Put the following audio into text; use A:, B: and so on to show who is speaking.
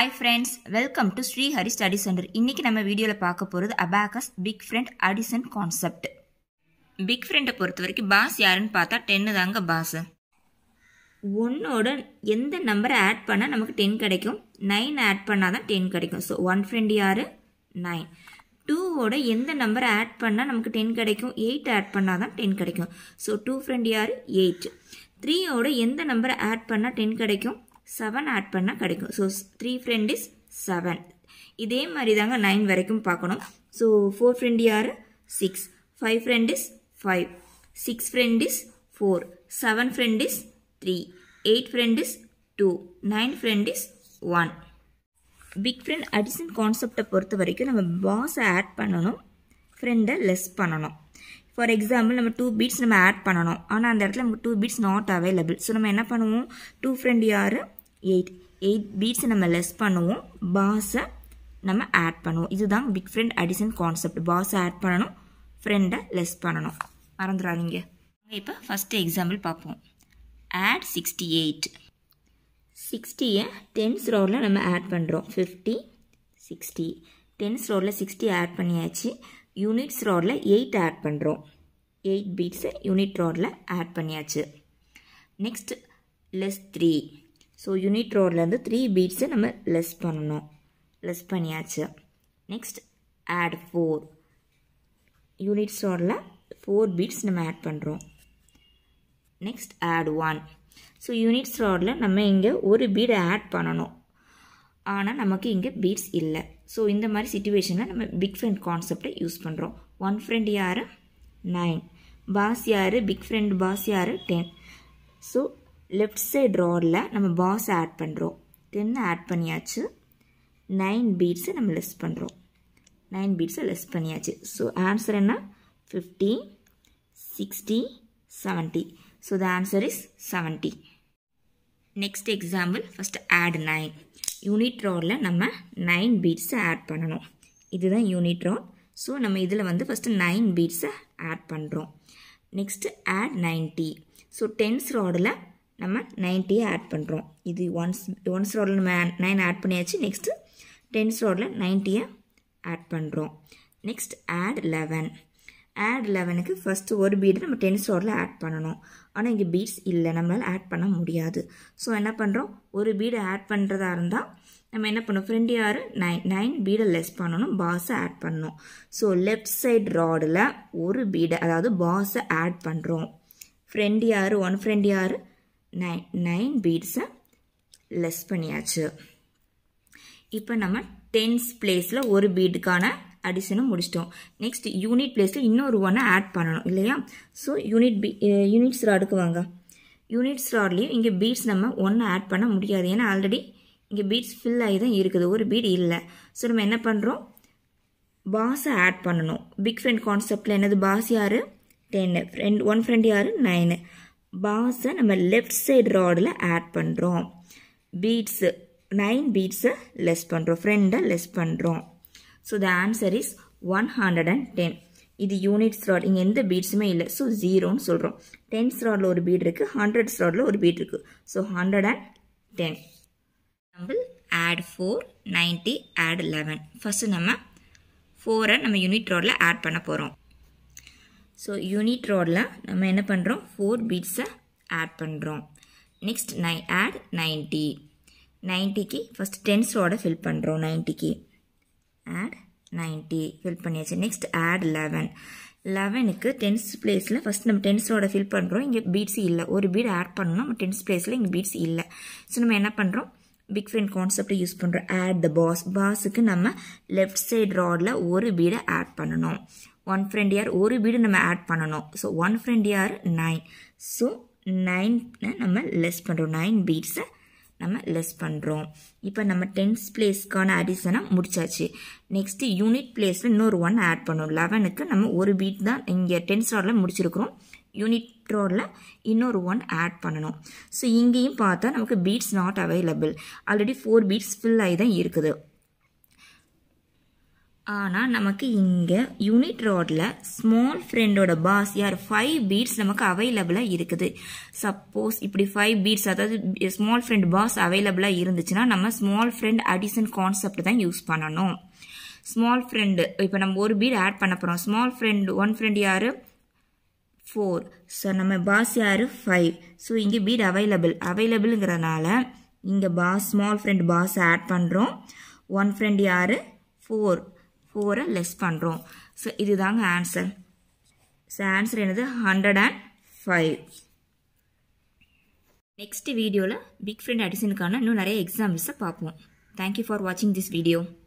A: hi friends welcome to Sri Hari study centre இன்னைக்கு நம்ம வீடியோவில் பார்க்க போகிறது abacus big friend addition concept big ஃப்ரெண்டை பொறுத்த வரைக்கும் பாஸ் யாருன்னு பார்த்தா டென்னு தாங்க பாஸ் ஒன்னோட எந்த நம்பரை ஆட் பண்ணால் நமக்கு டென் கிடைக்கும் நைன் ஆட் பண்ணால் தான் டென் கிடைக்கும் ஸோ ஒன் ஃப்ரெண்ட் யார் நைன் டூவோட எந்த நம்பரை ஆட் பண்ணால் நமக்கு டென் கிடைக்கும் எயிட் ஆட் பண்ணால் தான் டென் கிடைக்கும் ஸோ டூ ஃப்ரெண்ட் யார் எயிட் த்ரீயோட எந்த நம்பரை ஆட் பண்ணால் டென் கிடைக்கும் செவன் ஆட் பண்ணால் கிடைக்கும் so three friend is seven இதே மாதிரி தாங்க நைன் வரைக்கும் பார்க்கணும் ஸோ ஃபோர் ஃப்ரெண்ட் யார் six five friend is five six friend is four seven friend is three eight friend is two nine friend is one big friend addition கான்செப்டை பொறுத்த வரைக்கும் நம்ம பாஸை ஆட் பண்ணணும் ஃப்ரெண்டை லெஸ் பண்ணணும் ஃபார் எக்ஸாம்பிள் நம்ம டூ பீட்ஸ் நம்ம ஆட் பண்ணணும் ஆனால் அந்த இடத்துல நமக்கு two beads not available so நம்ம என்ன பண்ணுவோம் டூ ஃப்ரெண்ட் யார் எயிட் எயிட் பீட்ஸை நம்ம லெஸ் பண்ணுவோம் பாஸை நம்ம ஆட் பண்ணுவோம் இதுதான் பிக் ஃப்ரெண்ட் அடிஷன் கான்செப்ட் பாஸை ஆட் பண்ணணும் ஃப்ரெண்டை லெஸ் பண்ணணும் மறந்துடாதீங்க இப்போ ஃபஸ்ட்டு எக்ஸாம்பிள் பார்ப்போம் ஆட் சிக்ஸ்டி எயிட் சிக்ஸ்டியை டென்ஸ் ரோடில் நம்ம ஆட் பண்ணுறோம் ஃபிஃப்டி சிக்ஸ்டி டென்ஸ் ரோடில் சிக்ஸ்டி ஆட் பண்ணியாச்சு யூனிட்ஸ் ரோடில் எயிட் ஆட் பண்ணுறோம் எயிட் பீட்ஸை யூனிட் ரோடில் ஆட் பண்ணியாச்சு next less three so unit ரோட்லேருந்து த்ரீ பீட்ஸை நம்ம லெஸ் பண்ணணும் லெஸ் பண்ணியாச்சு நெக்ஸ்ட் ஆட் ஃபோர் யூனிட்ஸ் ரோடில் ஃபோர் பீட்ஸ் நம்ம ஆட் பண்ணுறோம் next add one so units ரோடில் நம்ம இங்கே ஒரு பீடை ஆட் பண்ணணும் ஆனால் நமக்கு இங்கே பீட்ஸ் இல்லை ஸோ இந்த மாதிரி சுச்சுவேஷனில் நம்ம பிக் ஃப்ரெண்ட் கான்செப்டை யூஸ் பண்ணுறோம் ஒன் ஃப்ரெண்ட் யார் நைன் பாஸ் யார் பிக் ஃப்ரெண்ட் பாஸ் யார் டென் ஸோ லெஃப்ட் சைட் ரோடில் நம்ம பாஸ் ஆட் பண்ணுறோம் டென் ஆட் பண்ணியாச்சு நைன் பீட்ஸை நம்ம லெஸ் பண்ணுறோம் நைன் பீட்ஸை லெஸ் பண்ணியாச்சு ஸோ ஆன்சர் என்ன fifty sixty seventy so the answer is seventy next example first add nine unit ரோடில் நம்ம நைன் பீட்ஸை ஆட் பண்ணணும் இதுதான் யூனிட் ரோட் ஸோ நம்ம இதில் வந்து ஃபஸ்ட்டு நைன் பீட்ஸை ஆட் பண்ணுறோம் next add ninety so tens ரோடில் நம்ம நைன்ட்டியை ஆட் பண்ணுறோம் இது ஒன்ஸ் ஒன்ஸ் ரோடில் நம்ம நைன் ஆட் பண்ணியாச்சு நெக்ஸ்ட்டு டென்ஸ் ரோடில் நைன்ட்டியை ஆட் பண்ணுறோம் நெக்ஸ்ட் ஆட் லெவன் ஆட் லெவனுக்கு ஃபஸ்ட்டு ஒரு பீடு நம்ம டென்ஸ் ரோடில் ஆட் பண்ணணும் ஆனால் இங்கே பீட்ஸ் இல்லை நம்மளால் ஆட் பண்ண முடியாது ஸோ என்ன பண்ணுறோம் ஒரு பீடை ஆட் பண்ணுறதா இருந்தால் நம்ம என்ன பண்ணோம் ஃப்ரெண்ட் யார் நைன் நைன் பீடை லெஸ் பண்ணணும் பாஸை ஆட் பண்ணணும் ஸோ லெஃப்ட் சைட் ராடில் ஒரு பீடை அதாவது பாஸை ஆட் பண்ணுறோம் ஃப்ரெண்ட் யார் ஒன் ஃப்ரெண்ட் யார் நைன் நைன் பீட்ஸை லெஸ் பண்ணியாச்சு இப்போ நம்ம டென்ஸ் பிளேஸில் ஒரு பீடுக்கான அடிஷனும் முடிச்சிட்டோம் நெக்ஸ்ட் யூனிட் பிளேஸில் இன்னொரு ஒன்றை ஆட் பண்ணணும் இல்லையா ஸோ யூனிட் பி யூனிட்ஸ் ராடுக்கு வாங்க யூனிட்ஸ் ராட்லேயும் இங்கே பீட்ஸ் நம்ம ஒன்று ஆட் பண்ண முடியாது ஏன்னா ஆல்ரெடி இங்கே பீட்ஸ் ஃபில் ஆகி தான் இருக்குது ஒரு பீட் இல்லை ஸோ நம்ம என்ன பண்ணுறோம் பாஸை ஆட் பண்ணணும் பிக் ஃப்ரெண்ட் கான்செப்டில் என்னது பாஸ் யார் டென்னு ஃப்ரெண்ட் ஒன் ஃப்ரெண்ட் யார் நைனு பாஸை நம்ம லெஃப்ட் சைடு ராடில் ஆட் பண்ணுறோம் பீட்ஸு நைன் பீட்ஸை லெஸ் பண்ணுறோம் ஃப்ரெண்டை லெஸ் பண்ணுறோம் so the answer is one hundred and ten இது யூனிட்ஸ் ராட் இங்கே எந்த பீட்ஸுமே இல்லை ஸோ ஜீரோன்னு சொல்கிறோம் டென்ஸ் ராடில் ஒரு பீட் இருக்குது ஹண்ட்ரட்ஸ் ராடில் ஒரு பீட் இருக்குது so hundred and ten example add four ninety add eleven first நம்ம ஃபோரை நம்ம யூனிட் ரோடில் ஆட் பண்ண போகிறோம் ஸோ யூனிட் ரோடில் நம்ம என்ன பண்ணுறோம் ஃபோர் பீட்ஸை ஆட் பண்ணுறோம் நெக்ஸ்ட் நை ஆட் நைன்ட்டி நைன்ட்டிக்கு ஃபஸ்ட் டென்ஸ் ரோடை ஃபில் பண்ணுறோம் நைன்ட்டிக்கு ஆட் நைன்ட்டி ஃபில் பண்ணியாச்சு நெக்ஸ்ட் ஆட் லெவன் லெவனுக்கு டென்ஸ் பிளேஸில் ஃபஸ்ட் நம்ம டென்ஸோட ஃபில் பண்ணுறோம் இங்கே பீட்ஸ் இல்லை ஒரு பீட் ஆட் பண்ணணும் நம்ம டென்ஸ் பிளேஸில் இங்கே பீட்ஸ் இல்லை ஸோ நம்ம என்ன பண்ணுறோம் பிக் ஃப்ரெண்ட் கான்செப்டை யூஸ் பண்ணுறோம் ஆட் த பாஸ் பாஸுக்கு நம்ம லெஃப்ட் சைட் ராடில் ஒரு பீடை ஆட் பண்ணணும் ஒன் ஃப்ரெண்ட் யார் ஒரு பீடு நம்ம ஆட் பண்ணணும் ஸோ ஒன் ஃப்ரெண்ட் யார் நைன் ஸோ நைன் நம்ம லெஸ் பண்ணுறோம் நைன் பீட்ஸை நம்ம லெஸ் பண்ணுறோம் இப்போ நம்ம டென்ஸ் பிளேஸ்க்கான அடிஷனை முடிச்சாச்சு நெக்ஸ்ட்டு யூனிட் பிளேஸில் இன்னொரு ஒன் ஆட் பண்ணோம் லெவனுக்கு நம்ம ஒரு பீட் தான் இங்கே டென்ஸ் ரோடில் முடிச்சிருக்கிறோம் யூனிட் ரோடில் இன்னொரு ஒன் ஆட் பண்ணணும் ஸோ இங்கேயும் பார்த்தா நமக்கு beads not available already four beads fill ஆகி தான் இருக்குது ஆனால் நமக்கு இங்கே யூனிட் ரோடில் ஸ்மால் ஃப்ரெண்டோட பாஸ் யார் ஃபைவ் பீட்ஸ் நமக்கு அவைலபிளாக இருக்குது சப்போஸ் இப்படி ஃபைவ் பீட்ஸ் அதாவது ஸ்மால் ஃப்ரெண்ட் பாஸ் அவைலபிளாக இருந்துச்சுன்னா நம்ம ஸ்மால் ஃப்ரெண்ட் அடிஷன் கான்செப்ட் தான் யூஸ் பண்ணணும் ஸ்மால் ஃப்ரெண்டு இப்போ நம்ம ஒரு பீட் ஆட் பண்ண போகிறோம் ஸ்மால் ஃப்ரெண்ட் ஒன் ஃப்ரெண்ட் யார் ஃபோர் ஸோ நம்ம பாஸ் யார் ஃபைவ் ஸோ இங்கே பீட் அவைலபிள் அவைலபிள்ங்கிறனால இங்கே boss small friend boss add பண்ணுறோம் ஒன் ஃப்ரெண்ட் யார் ஃபோர் ஃபோரை லெஸ் பண்ணுறோம் ஸோ இதுதாங்க ஆன்சர் ஸோ ஆன்சர் என்னது ஹண்ட்ரட் அண்ட் ஃபைவ் நெக்ஸ்ட் வீடியோவில் பிக் ஃப்ரெண்ட் அடிஷனுக்கான இன்னும் நிறைய எக்ஸாம்பிள்ஸை பார்ப்போம் தேங்க்யூ ஃபார் வாட்சிங் திஸ் வீடியோ